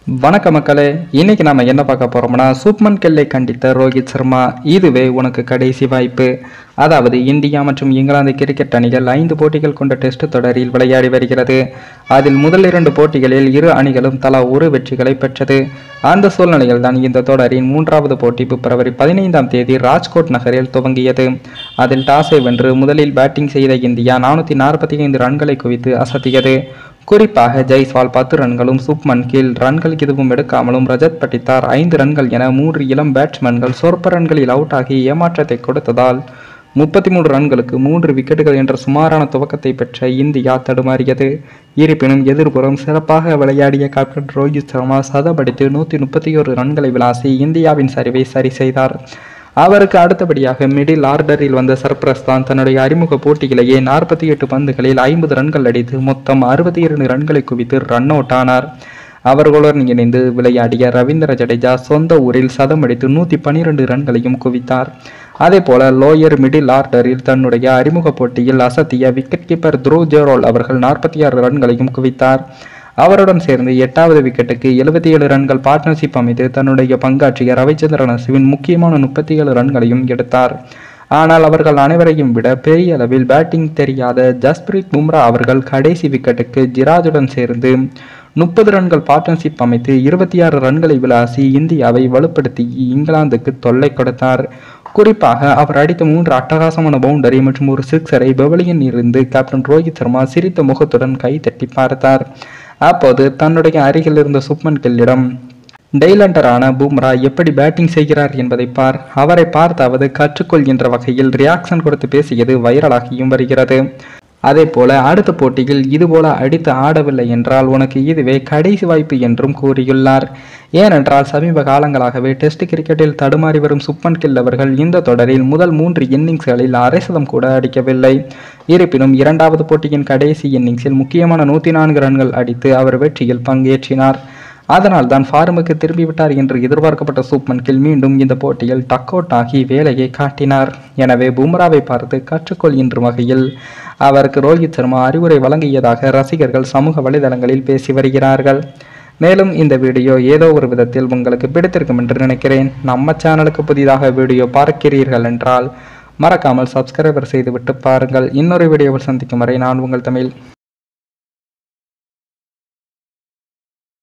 வணக்க மக்களே இன்னைக்கு நாம என்ன பார்க்க போறோம்னா சூப்மன் கெல்லை கண்டித்த ரோஹித் சர்மா இதுவே உனக்கு கடைசி வாய்ப்பு அதாவது இந்தியா மற்றும் இங்கிலாந்து கிரிக்கெட் அணிகள் ஐந்து போட்டிகள் கொண்ட டெஸ்ட் தொடரில் விளையாடி வருகிறது அதில் முதல் இரண்டு போட்டிகளில் இரு அணிகளும் தலா ஒரு வெற்றிகளை பெற்றது அந்த சூழ்நிலையில் தான் இந்த தொடரின் மூன்றாவது போட்டி பிப்ரவரி பதினைந்தாம் தேதி ராஜ்கோட் நகரில் துவங்கியது அதில் டாஸை வென்று முதலில் பேட்டிங் செய்த இந்தியா நானூற்றி நாற்பத்தி ஐந்து ரன்களை குவித்து அசத்தியது குறிப்பாக ஜெய்ஸ்வால் பத்து ரன்களும் சுப்மன் கீழ் ரன்கள் எதுவும் எடுக்காமலும் ரஜத் பட்டித்தார் ஐந்து ரன்கள் என மூன்று இளம் பேட்ஸ்மேன்கள் சொற்ப ரன்களில் அவுட் ஆகி ஏமாற்றத்தை கொடுத்ததால் முப்பத்தி மூன்று ரன்களுக்கு மூன்று விக்கெட்டுகள் என்ற சுமாரான துவக்கத்தை பெற்ற இந்தியா தடுமாறியது இருப்பினும் எதிர்புறம் சிறப்பாக விளையாடிய கேப்டன் ரோஹித் சர்மா சதபடித்து நூற்றி முப்பத்தி ஒரு ரன்களை விளாசி இந்தியாவின் சரிவை சரி செய்தார் அவருக்கு அடுத்தபடியாக மிடில் ஆர்டரில் வந்த சர்ப்ரஸ் தான் தன்னுடைய அறிமுக போட்டியிலேயே நாற்பத்தி எட்டு பந்துகளில் ஐம்பது ரன்கள் அடித்து மொத்தம் அறுபத்தி இரண்டு ரன்களை குவித்து ரன் அவுட் ஆனார் அவர்களுடன் இணைந்து விளையாடிய ரவீந்திர ஜடேஜா சொந்த ஊரில் சதம் அடித்து நூற்றி பன்னிரெண்டு ரன்களையும் குவித்தார் அதே போல லோயர் மிடில் ஆர்டரில் தன்னுடைய அறிமுக போட்டியில் அசத்திய விக்கெட் கீப்பர் த்ரூ ஜெரோல் அவர்கள் நாற்பத்தி ஆறு ரன்களையும் குவித்தார் அவருடன் சேர்ந்து எட்டாவது விக்கெட்டுக்கு எழுபத்தி ஏழு ரன்கள் பார்ட்னர்ஷிப் அமைத்து தன்னுடைய பங்காற்றிய ரவிச்சந்திரன் அசுவின் முக்கியமான முப்பத்தி ஏழு ரன்களையும் எடுத்தார் ஆனால் அவர்கள் அனைவரையும் விட பெரிய அளவில் பேட்டிங் தெரியாத ஜஸ்பிரீத் பும்ரா அவர்கள் கடைசி விக்கெட்டுக்கு ஜிராஜுடன் சேர்ந்து முப்பது ரன்கள் பார்ட்னர்ஷிப் அமைத்து இருபத்தி ஆறு ரன்களை விளாசி இந்தியாவை வலுப்படுத்தி இங்கிலாந்துக்கு தொல்லை கொடுத்தார் குறிப்பாக அவர் அடித்த மூன்று அட்டகாசமான பவுண்டரி மற்றும் ஒரு சிக்ஸரை பெவலியன் இருந்து கேப்டன் ரோஹித் சர்மா சிரித்த முகத்துடன் கை தட்டி பார்த்தார் அப்போது தன்னுடைய அருகில் இருந்த சுப்மன் கில்லிடம் டெய்லண்டரான பும்ரா எப்படி பேட்டிங் செய்கிறார் என்பதை பார் அவரை பார்த்தாவது கற்றுக்கொள் என்ற வகையில் ரியாக்ஷன் கொடுத்து பேசியது வைரலாகியும் வருகிறது அதே போல அடுத்த போட்டியில் இதுபோல அடித்து ஆடவில்லை என்றால் உனக்கு இதுவே கடைசி வாய்ப்பு என்றும் கூறியுள்ளார் ஏனென்றால் சமீப காலங்களாகவே டெஸ்ட் கிரிக்கெட்டில் தடுமாறி வரும் சுப்மன் கில் அவர்கள் இந்த தொடரில் முதல் மூன்று இன்னிங்ஸ்களில் அரை சதம் கூட அடிக்கவில்லை இருப்பினும் இரண்டாவது போட்டியின் கடைசி இன்னிங்ஸில் முக்கியமான நூற்றி நான்கு ரன்கள் அடித்து அவர் வெற்றியில் பங்கேற்றினார் அதனால் தான் ஃபார்முக்கு திரும்பிவிட்டார் என்று எதிர்பார்க்கப்பட்ட சூப்மன் கில் மீண்டும் இந்த போட்டியில் டக் அவுட் ஆகி வேலையை காட்டினார் எனவே பும்ராவை பார்த்து கற்றுக்கொள் என்ற வகையில் அவருக்கு ரோஹித் சர்மா அறிவுரை வழங்கியதாக ரசிகர்கள் சமூக வலைதளங்களில் பேசி வருகிறார்கள் மேலும் இந்த வீடியோ ஏதோ ஒரு விதத்தில் உங்களுக்கு பிடித்திருக்கும் என்று நினைக்கிறேன் நம்ம சேனலுக்கு புதிதாக வீடியோ பார்க்கிறீர்கள் என்றால் மறக்காமல் சப்ஸ்கிரைபர் செய்துவிட்டு பாருங்கள் இன்னொரு வீடியோவில் சந்திக்கும் வரை நான் உங்கள் தமிழ்